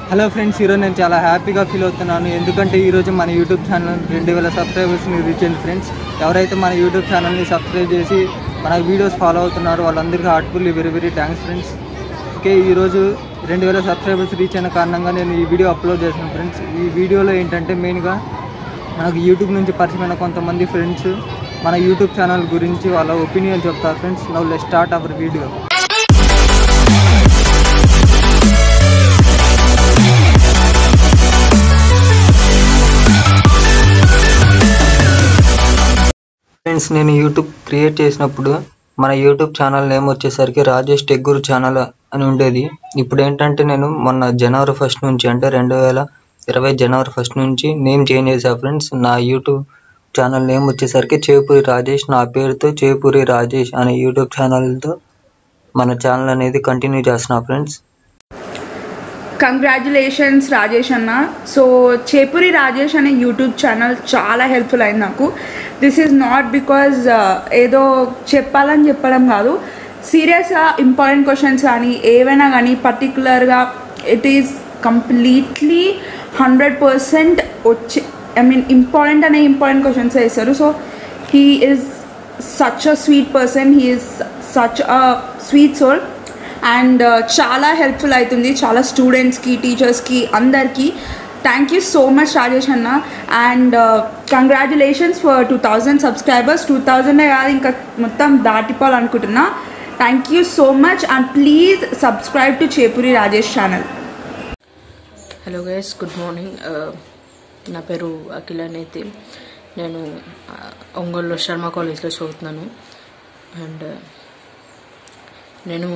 Hello friends ఈరోజు నేను చాలా హ్యాపీగా ఫీల్ అవుతున్నాను ఎందుకంటే ఈరోజు మన యూట్యూబ్ ఛానల్ రెండు వేల సబ్స్క్రైబర్స్ని రీచ్ అయింది ఫ్రెండ్స్ ఎవరైతే మన యూట్యూబ్ ఛానల్ని సబ్స్క్రైబ్ చేసి మన వీడియోస్ ఫాలో అవుతున్నారో వాళ్ళందరికీ heartfully very very thanks friends okay ఈరోజు రెండు వేల సబ్స్క్రైబర్స్ రీచ్ అయిన కారణంగా నేను ఈ వీడియో అప్లోడ్ చేశాను ఫ్రెండ్స్ ఈ వీడియోలో ఏంటంటే మెయిన్గా నాకు యూట్యూబ్ నుంచి పరిచయమైన కొంతమంది ఫ్రెండ్స్ మన యూట్యూబ్ ఛానల్ గురించి వాళ్ళ ఒపీనియన్ చెప్తారు friends now let start our video friends నేను యూట్యూబ్ క్రియేట్ చేసినప్పుడు మన యూట్యూబ్ ఛానల్ నేమ్ వచ్చేసరికి రాజేష్ టెగ్గురు ఛానల్ అని ఉండేది ఇప్పుడు ఏంటంటే నేను మొన్న జనవరి ఫస్ట్ నుంచి అంటే రెండు వేల ఇరవై జనవరి ఫస్ట్ నుంచి నేమ్ చేంజ్ చేశా ఫ్రెండ్స్ నా యూట్యూబ్ ఛానల్ నేమ్ వచ్చేసరికి చేపూరి రాజేష్ నా పేరుతో చేపూరి రాజేష్ అనే యూట్యూబ్ ఛానల్తో మన ఛానల్ అనేది కంటిన్యూ చేస్తున్నా ఫ్రెండ్స్ కంగ్రాచులేషన్స్ రాజేష్ అన్న సో చేపురి రాజేష్ అనే యూట్యూబ్ ఛానల్ చాలా హెల్ప్ఫుల్ అయింది నాకు దిస్ ఈజ్ నాట్ బికాజ్ ఏదో చెప్పాలని చెప్పడం కాదు సీరియస్గా ఇంపార్టెంట్ క్వశ్చన్స్ కానీ ఏవైనా కానీ పర్టికులర్గా it is completely hundred percent వచ్చి ఐ మీన్ ఇంపార్టెంట్ అనే ఇంపార్టెంట్ క్వశ్చన్స్ వేస్తారు so he is such a sweet person he is such a sweet soul and చాలా హెల్ప్ఫుల్ అవుతుంది చాలా స్టూడెంట్స్కి టీచర్స్కి అందరికీ thank you so much Rajesh అన్న and congratulations for two thousand subscribers two థౌజండే కాదు ఇంకా మొత్తం దాటిపోవాలనుకుంటున్నా thank you so much and please subscribe to Chepuri Rajesh channel hello guys good morning నా పేరు అఖిల నేతి నేను ఆ, ఒంగోలులో శర్మ కాలేజ్లో చదువుతున్నాను అండ్ నేను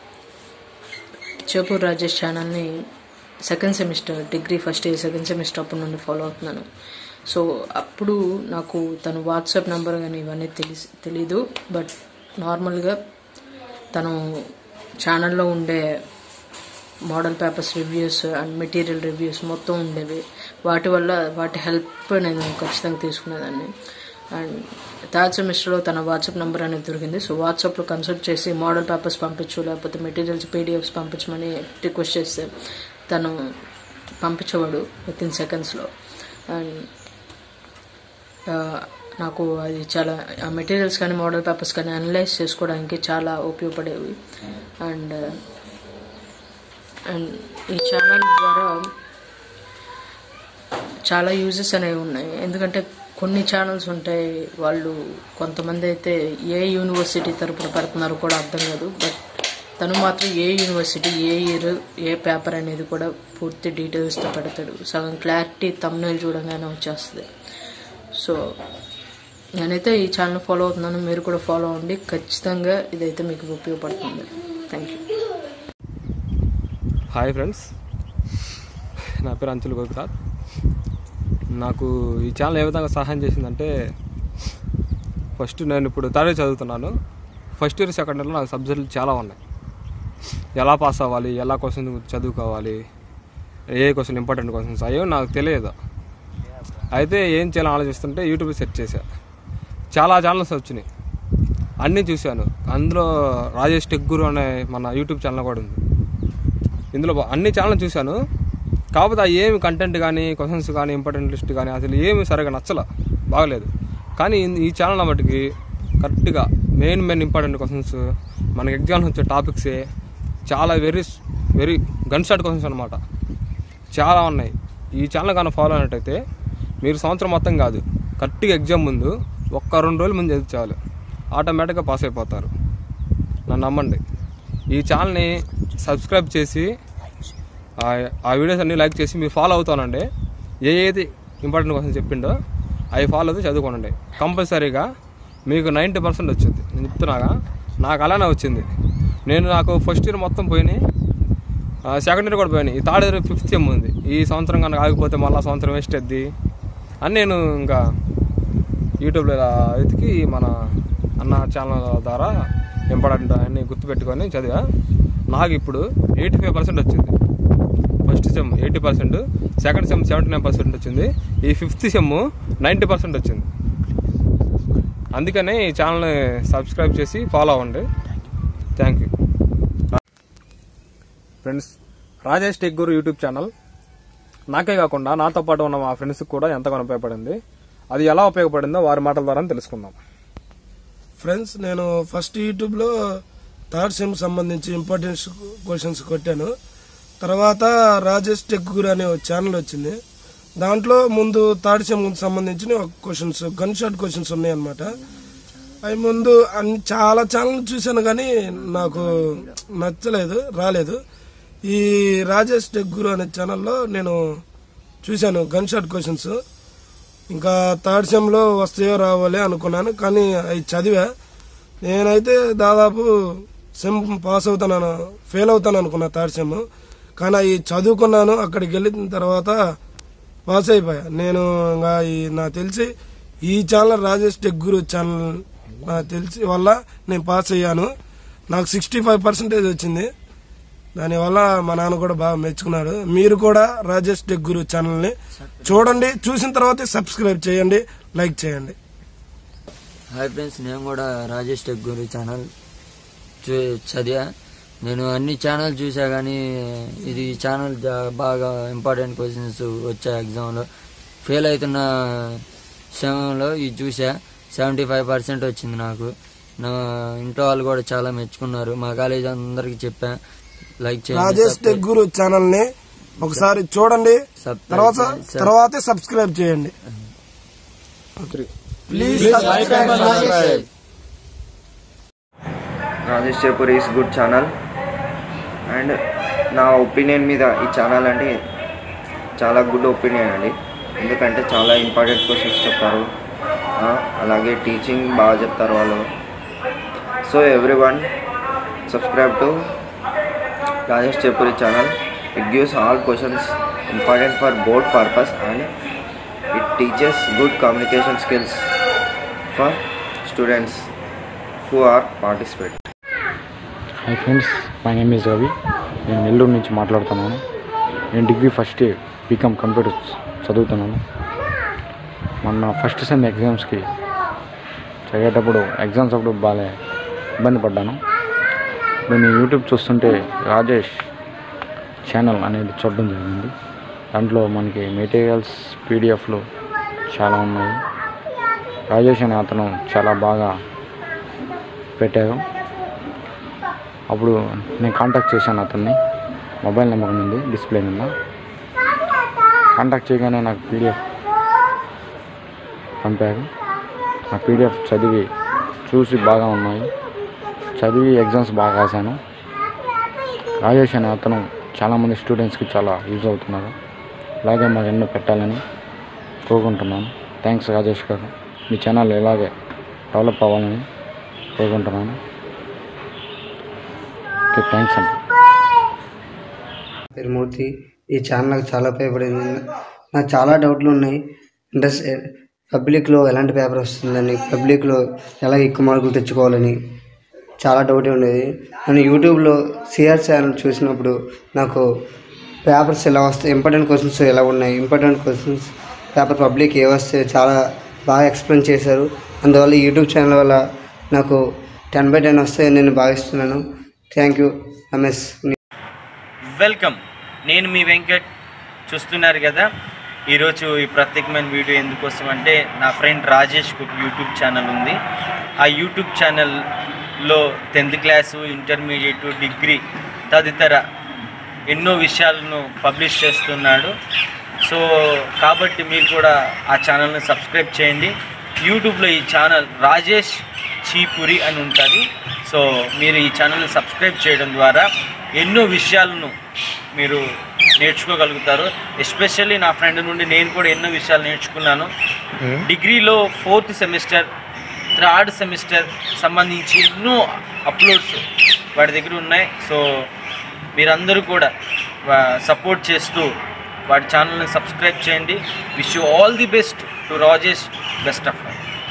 చేపూర్ రాజేష్ ఛానల్ని second semester degree first year second semester అప్పటి నుండి ఫాలో అవుతున్నాను సో అప్పుడు నాకు తను వాట్సాప్ నెంబర్ కానీ ఇవన్నీ తెలిసి తెలీదు బట్ నార్మల్గా తను ఛానల్లో ఉండే model papers reviews and material reviews మొత్తం ఉండేవి వాటి వల్ల వాటి హెల్ప్ నేను ఖచ్చితంగా తీసుకునేదాన్ని అండ్ థర్డ్ సెమిస్టర్లో తన వాట్సాప్ నెంబర్ అనేది దొరికింది సో వాట్సాప్లో కన్సల్ట్ చేసి మోడల్ పేపర్స్ పంపించు లేకపోతే మెటీరియల్స్ పీడిఎఫ్స్ పంపించమని రిక్వెస్ట్ చేస్తే తను పంపించేవాడు విత్ ఇన్ సెకండ్స్లో అండ్ ఆ, నాకు అది చాలా ఆ మెటీరియల్స్ కానీ మోడల్ పేపర్స్ కానీ అనలైజ్ చేసుకోవడానికి చాలా ఉపయోగపడేవి అండ్ అండ్ ఈ ఛానల్ ద్వారా చాలా యూజెస్ అనేవి ఉన్నాయి ఎందుకంటే కొన్ని ఛానల్స్ ఉంటాయి వాళ్ళు కొంతమంది అయితే ఏ యూనివర్సిటీ తరపున పెడుతున్నారో కూడా అర్థం కాదు బట్ తను మాత్రం ఏ యూనివర్సిటీ ఏ ఇయర్ ఏ పేపర్ అనేది కూడా పూర్తి డీటెయిల్స్తో పెడతాడు సగం క్లారిటీ తమ్నేల్ చూడంగానే వచ్చేస్తుంది సో నేనైతే ఈ ఛానల్ ఫాలో అవుతున్నాను మీరు కూడా ఫాలో అవ్వండి ఖచ్చితంగా ఇదైతే మీకు ఉపయోగపడుతుంది థ్యాంక్ యూ హాయ్ ఫ్రెండ్స్ నా పేరు అంచులు గోపినాథ్ నాకు ఈ ఛానల్ ఏ విధంగా సహాయం చేసిందంటే ఫస్ట్ నేను ఇప్పుడు థర్డ్ ఇయర్ చదువుతున్నాను ఫస్ట్ ఇయర్ సెకండ్ ఇయర్లో నాకు సబ్జెక్టులు చాలా ఉన్నాయి ఎలా పాస్ అవ్వాలి ఎలా క్వశ్చన్ చదువుకోవాలి ఏ క్వశ్చన్ ఇంపార్టెంట్ క్వశ్చన్స్ అయ్యో నాకు తెలియదు అయితే ఏం చేయాలని ఆలోచిస్తుంటే యూట్యూబ్ సెర్చ్ చేశా చాలా ఛానల్స్ వచ్చినాయి అన్నీ చూశాను అందులో రాజేష్ టెగ్గురు అనే మన యూట్యూబ్ ఛానల్ కూడా ఉంది ఇందులో బా- అన్ని ఛానల్ చూశాను కాకపోతే ఆ ఏమి కంటెంట్ కానీ క్వశ్చన్స్ కానీ ఇంపార్టెంట్ లిస్ట్ కానీ అసలు ఏమి సరిగా నచ్చల బాగలేదు కానీ ఇన్- ఈ ఛానల్ మటుకి కరెక్ట్గా మెయిన్ మెయిన్ ఇంపార్టెంట్ క్వశ్చన్స్ మనకి ఎగ్జామ్స్ వచ్చే టాపిక్సే చాలా very very gun shot questions అనమాట చాలా ఉన్నాయి ఈ ఛానల్ కానీ ఫాలో అయినట్టయితే మీరు సంవత్సరం మొత్తం కాదు కరెక్ట్గా ఎగ్జామ్ ముందు ఒక్క రెండు రోజుల ముందు చదివి చాలు ఆటోమేటిక్గా పాస్ అయిపోతారు నన్ను నమ్మండి ఈ ఛానల్ని సబ్స్క్రైబ్ చేసి ఆ- ఆ వీడియోస్ అన్ని లైక్ చేసి మీరు ఫాలో అవుతానండి ఏ ఏది ఇంపార్టెంట్ క్వశ్చన్ చెప్పిండో అవి ఫాలో అయితే చదువుకోనండి కంపల్సరీగా మీకు నైంటీ పర్సెంట్ వచ్చింది నేను చెప్తున్నాగా నాకు అలానే వచ్చింది నేను నాకు ఫస్ట్ ఇయర్ మొత్తం పోయినాయి సెకండ్ ఇయర్ కూడా పోయినాయి ఈ థర్డ్ ఇయర్ ఫిఫ్త్ సెమ్ ఉంది ఈ సంవత్సరం కనుక ఆగిపోతే మళ్ళీ సంవత్సరం వేస్ట్ అవుద్ది అని నేను ఇంకా యూట్యూబ్లో ఇలా వెతికి మన అన్న ఛానల్ ద్వారా ఇంపార్టెంట్ అన్ని గుర్తుపెట్టుకొని చదివా నాకు ఇప్పుడు ఎయిటీ ఫైవ్ పర్సెంట్ వచ్చింది first sem eighty percent second sem seventy nine percent వచ్చింది ఈ ఫిఫ్త్ సెమ్ నైంటీ పర్సెంట్ వచ్చింది అందుకనే ఈ ఛానల్ని సబ్స్క్రైబ్ చేసి ఫాలో అవ్వండి thank you friends Rajesh tech Guru YouTube channel నాకే కాకుండా నాతో పాటు ఉన్న మా ఫ్రెండ్స్కి కూడా ఎంతగానో ఉపయోగపడింది అది ఎలా ఉపయోగపడిందో వారి మాటల ద్వారా తెలుసుకుందాం ఫ్రెండ్స్ నేను ఫస్ట్ యూట్యూబ్లో థర్డ్ సెమ్ సంబంధించి ఇంపార్టెన్స్ క్వశ్చన్స్ కొట్టాను తర్వాత రాజేష్ టెక్ గురు అనే ఒక ఛానల్ వచ్చింది దాంట్లో ముందు థర్డ్ సెమ్ సంబంధించిన ఒక క్వశ్చన్స్ గన్ షాట్ క్వశ్చన్స్ ఉన్నాయన్నమాట అవి ముందు అన్ని చాలా ఛానల్ చూశాను కానీ నాకు నచ్చలేదు రాలేదు ఈ రాజేష్ టెక్ గురు అనే ఛానల్లో నేను చూశాను గన్ షాట్ క్వశ్చన్స్ ఇంకా థర్డ్ సెమ్లో వస్తాయో రావాలే అనుకున్నాను కానీ అవి చదివా నేనైతే దాదాపు సెమ్ పాస్ అవుతాను ఫెయిల్ అవుతాను అనుకున్నా థర్డ్ సెమ్ కానీ అవి చదువుకున్నాను అక్కడికి వెళ్ళిన తర్వాత పాస్ అయిపోయా నేను ఇంకా ఈ నాకు తెలిసి ఈ channel Rajesh tech Guru channel నాకు తెలిసి వల్ల నేను పాస్ అయ్యాను నాకు సిక్స్టీ ఫైవ్ పర్సెంటేజ్ వచ్చింది దానివల్ల మా నాన్న కూడా బాగా మెచ్చుకున్నాడు మీరు కూడా రాజేష్ టెక్ గురు ఛానల్ని చూడండి చూసిన తర్వాత సబ్స్క్రైబ్ చేయండి లైక్ చేయండి హాయ్ ఫ్రెండ్స్ నేను కూడా రాజేష్ టెక్ గురి ఛానల్ చూ చదివా నేను అన్ని ఛానల్ చూసా కానీ ఇది ఈ ఛానల్ జా- బాగా ఇంపార్టెంట్ క్వశ్చన్స్ వచ్చాయి ఎగ్జామ్లో ఫెయిల్ అవుతున్న సమయంలో ఇది చూసా సెవెంటీ ఫైవ్ పర్సెంట్ వచ్చింది నాకు నా ఇంట్లో వాళ్ళు కూడా చాలా మెచ్చుకున్నారు మా కాలేజ్ అందరికి చెప్పా లైక్ చేయండి రాజేష్ టెక్ గురు ఛానల్ ని ఒకసారి చూడండి Subscribe తర్వాత చేయండి. తర్వాతే సబ్స్క్రైబ్ చేయండి please Rajesh Chepur is good channel and నా ఒపీనియన్ మీద ఈ ఛానల్ అంటే చాలా గుడ్ ఒపీనియన్ అండి ఎందుకంటే చాలా ఇంపార్టెంట్ క్వశ్చన్స్ చెప్తారు ఆ, అలాగే టీచింగ్ బాగా చెప్తారు వాళ్ళు so everyone subscribe to Rajesh Chepuri channel it gives all questions important for board purpose and it teaches good communication skills for students who are participate hi friends my name is Ravi నేను నెల్లూరు నుంచి మాట్లాడుతున్నాను నేను degree first year BCom computers చదువుతున్నాను మొన్న first sem ఎగ్జామ్స్కి చదివేటప్పుడు exams అప్పుడు బాగా ఇబ్బంది పడ్డాను ఇప్పుడు నేను యూట్యూబ్ చూస్తుంటే రాజేష్ ఛానల్ అనేది చూడడం జరిగింది దాంట్లో మనకి మెటీరియల్స్ పీడిఎఫ్లు చాలా ఉన్నాయి రాజేష్ అనే అతను చాలా బాగా పెట్టారు అప్పుడు నేను కాంటాక్ట్ చేశాను అతన్ని మొబైల్ నెంబర్ ఉంది డిస్ప్లే మీద కాంటాక్ట్ చేయగానే నాకు పీడిఎఫ్ పంపారు ఆ పీడిఎఫ్ చదివి చూసి బాగా ఉన్నాయి చదివి ఎగ్జామ్స్ బాగా రాశాను రాజేష్ అనే అతను చాలామంది స్టూడెంట్స్కి చాలా యూజ్ అవుతున్నారు అలాగే మాకు ఎన్నో పెట్టాలని కోరుకుంటున్నాను థ్యాంక్స్ రాజేష్ గారు మీ ఛానల్ ఇలాగే డెవలప్ అవ్వాలని కోరుకుంటున్నాను ఓకే థ్యాంక్స్ అండి పేరు మూర్తి ఈ ఛానల్ నాకు చాలా ఉపయోగపడింది నాకు చాలా డౌట్లు ఉన్నాయి ఇండస్ పబ్లిక్లో ఎలాంటి పేపర్ వస్తుందని పబ్లిక్లో ఎలా ఎక్కువ మార్కులు తెచ్చుకోవాలని చాలా డౌట్ ఉండేది నేను యూట్యూబ్లో సిఆర్ ఛానల్ చూసినప్పుడు నాకు పేపర్స్ ఎలా వస్తాయి ఇంపార్టెంట్ క్వశ్చన్స్ ఎలా ఉన్నాయి ఇంపార్టెంట్ క్వశ్చన్స్ పేపర్ పబ్లిక్ ఏ వస్తే చాలా బాగా ఎక్స్ప్లెయిన్ చేశారు అందువల్ల ఈ యూట్యూబ్ ఛానల్ వల్ల నాకు టెన్ బై టెన్ వస్తాయని నేను భావిస్తున్నాను థ్యాంక్ యూ ఎంఎస్ వెల్కమ్ నేను మీ వెంకట్ చూస్తున్నారు కదా ఈరోజు ఈ ప్రత్యేకమైన వీడియో ఎందుకోసం అంటే నా ఫ్రెండ్ రాజేష్కి ఒక యూట్యూబ్ ఛానల్ ఉంది ఆ యూట్యూబ్ ఛానల్లో టెన్త్ క్లాసు ఇంటర్మీడియట్ డిగ్రీ తదితర ఎన్నో విషయాలను పబ్లిష్ చేస్తున్నాడు సో కాబట్టి మీరు కూడా ఆ ఛానల్ని సబ్స్క్రైబ్ చేయండి యూట్యూబ్లో ఈ ఛానల్ రాజేష్ చీపురి అని ఉంటుంది సో మీరు ఈ ఛానల్ని సబ్స్క్రైబ్ చేయడం ద్వారా ఎన్నో విషయాలను మీరు నేర్చుకోగలుగుతారు ఎస్పెషల్లీ నా ఫ్రెండ్ నుండి నేను కూడా ఎన్నో విషయాలు నేర్చుకున్నాను డిగ్రీలో ఫోర్త్ సెమిస్టర్ థర్డ్ సెమిస్టర్ సంబంధించి ఎన్నో అప్లోడ్స్ వాడి దగ్గర ఉన్నాయి సో మీరందరూ కూడా సపోర్ట్ చేస్తూ వాడి ఛానల్ని సబ్స్క్రైబ్ చేయండి wish you all the best to Rajesh best of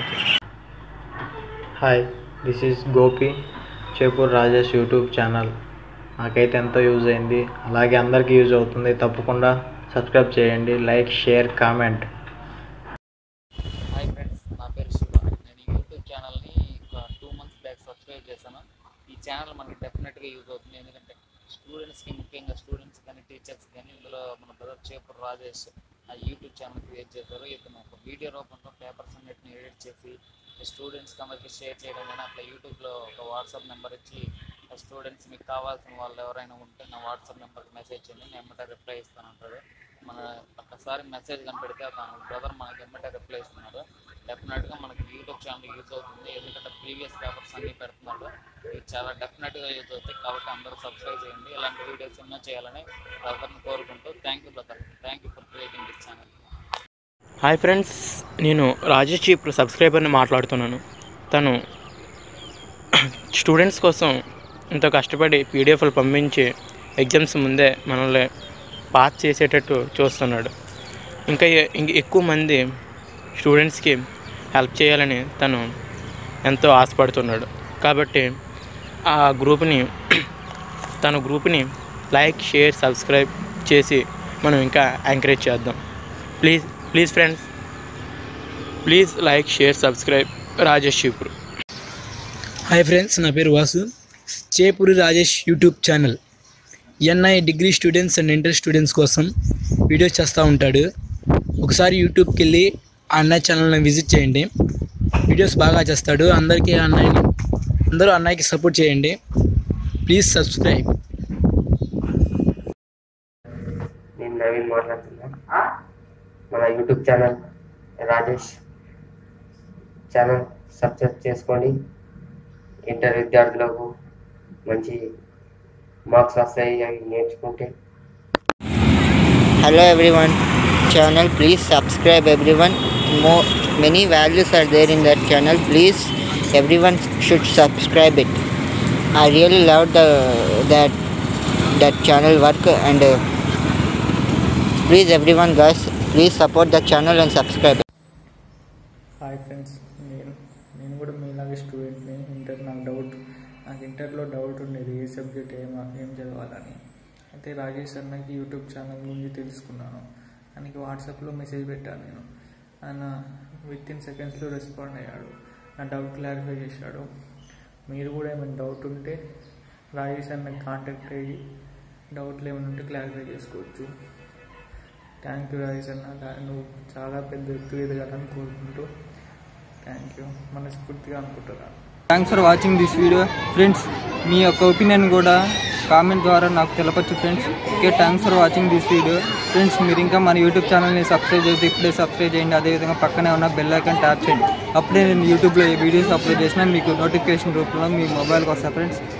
hi this is Gopi Chepur Rajesh YouTube channel నాకైతే ఎంతో యూజ్ అయింది అలాగే అందరికీ యూజ్ అవుతుంది తప్పకుండా సబ్స్క్రైబ్ చేయండి like share comment hi friends నా పేరు శివ నేను ఈ యూట్యూబ్ ఛానల్ని ఒక టూ మంత్స్ బ్యాక్ సబ్స్క్రైబ్ చేశాను ఈ ఛానల్ మనకి డెఫినెట్గా యూజ్ అవుతుంది ఎందుకంటే స్టూడెంట్స్కి ముఖ్యంగా స్టూడెంట్స్ కానీ టీచర్స్ కానీ ఇందులో మన బ్రదర్ చేపూర్ రాజేష్ ఆ యూట్యూబ్ ఛానల్ క్రియేట్ చేశారు ఇతను ఒక వీడియో రూపంలో పేపర్స్ అన్నిటిని ఎడిట్ చేసి స్టూడెంట్స్కి అందరికీ షేర్ చేయడం కానీ అట్లా యూట్యూబ్లో ఒక వాట్సాప్ నెంబర్ ఇచ్చి స్టూడెంట్స్ మీకు కావాల్సిన వాళ్ళు ఎవరైనా ఉంటే నా వాట్సాప్ నెంబర్కి మెసేజ్ చేయండి నేను ఎమ్మటే రిప్లై ఇస్తానంటాడు మన ఒక్కసారి మెసేజ్ కనిపెడితే అతను బ్రదర్ మనకి ఎమ్మటే రిప్లై ఇస్తున్నాడు డెఫినెట్గా మనకి యూట్యూబ్ ఛానల్ యూజ్ అవుతుంది ఎందుకంటే ప్రీవియస్ పేపర్స్ అన్నీ పెడుతున్నాడు ఇది చాలా డెఫినెట్గా యూజ్ అవుతాయి కాబట్టి అందరూ సబ్స్క్రైబ్ చేయండి ఇలాంటి వీడియోస్ ఎన్నో చేయాలని బ్రదర్ని కోరుకుంటూ thank you brother thank you for creating this channel hi friends నేను రాజేష్ ఇప్పుడు సబ్స్క్రైబర్ని మాట్లాడుతున్నాను తను స్టూడెంట్స్ కోసం ఎంతో కష్టపడి పీడిఎఫ్లు పంపించి ఎగ్జామ్స్ ముందే మనల్ని పాస్ చేసేటట్టు చూస్తున్నాడు ఇంకా ఎ- ఇంక ఎక్కువ మంది స్టూడెంట్స్కి హెల్ప్ చేయాలని తను ఎంతో ఆశపడుతున్నాడు కాబట్టి ఆ గ్రూప్ని తన గ్రూప్ని లైక్ షేర్ సబ్స్క్రైబ్ చేసి మనం ఇంకా ఎంకరేజ్ చేద్దాం please please friends please like share subscribe Rajesh ఇప్పుడు హాయ్ ఫ్రెండ్స్ నా పేరు వాసు చేపూరి రాజేష్ యూట్యూబ్ ఛానల్ ఎన్ఐ degree students and inter students కోసం వీడియోస్ చేస్తూ ఉంటాడు ఒకసారి యూట్యూబ్కి వెళ్ళి ఆ అన్నయ్య ఛానల్ని విజిట్ చేయండి వీడియోస్ బాగా చేస్తాడు అందరికీ ఆ అన్నయ్యని అందరూ అన్నయ్యకి సపోర్ట్ చేయండి ప్లీజ్ సబ్స్క్రైబ్ నేను నవీన్ మాట్లాడుతున్నా మన YouTube channel Rajesh channel subscribe చేసుకోండి ఇంటర్ విద్యార్థులకు మంచి మార్క్స్ వస్తాయి అవి నేర్చుకుంటే hello everyone channel please subscribe everyone more many values are there in that channel please everyone should subscribe it i really love the that that channel work and uh, please everyone guys please support the channel and subscribe hi friends నేను నేను కూడా మీలాగే స్టూడెంట్ని inter నాకు doubt నాకు ఇంటర్లో doubt ఉండేది ఏ subject ఏం ఏం చదవాలని అయితే రాజేష్ అన్నకి యూట్యూబ్ ఛానల్ గురించి తెలుసుకున్నాను ఆయనకి వాట్సాప్లో మెసేజ్ పెట్టాను నేను ఆయన విత్ ఇన్ సెకండ్స్లో రెస్పాండ్ అయ్యాడు నా డౌట్ క్లారిఫై చేశాడు మీరు కూడా ఏమైనా డౌట్ ఉంటే రాజేష్ అన్నకి కాంటాక్ట్ అయ్యి డౌట్లు ఏమైనా ఉంటే క్లారిఫై చేసుకోవచ్చు థ్యాంక్ యూ రాజేష్ అన్న దా- నువ్వు చాలా పెద్ద ఎత్తు ఎదగాలని కోరుకుంటూ థ్యాంక్ యూ మనస్ఫూర్తిగా అనుకుంటున్నాను thanks for watching this video friends మీ యొక్క ఒపీనియన్ కూడా కామెంట్ ద్వారా నాకు తెలపచ్చు friends okay thanks for watching this video friends మీరు ఇంకా మన యూట్యూబ్ ఛానల్ని సబ్స్క్రైబ్ చేస్తే ఇప్పుడే సబ్స్క్రైబ్ చేయండి అదేవిధంగా పక్కనే ఉన్న బెల్ ఐకాన్ ట్యాప్ చేయండి అప్పుడే నేను యూట్యూబ్లో ఏ వీడియోస్ అప్లోడ్ చేసినా మీకు నోటిఫికేషన్ రూపంలో మీ మొబైల్కి వస్తాయి ఫ్రెండ్స్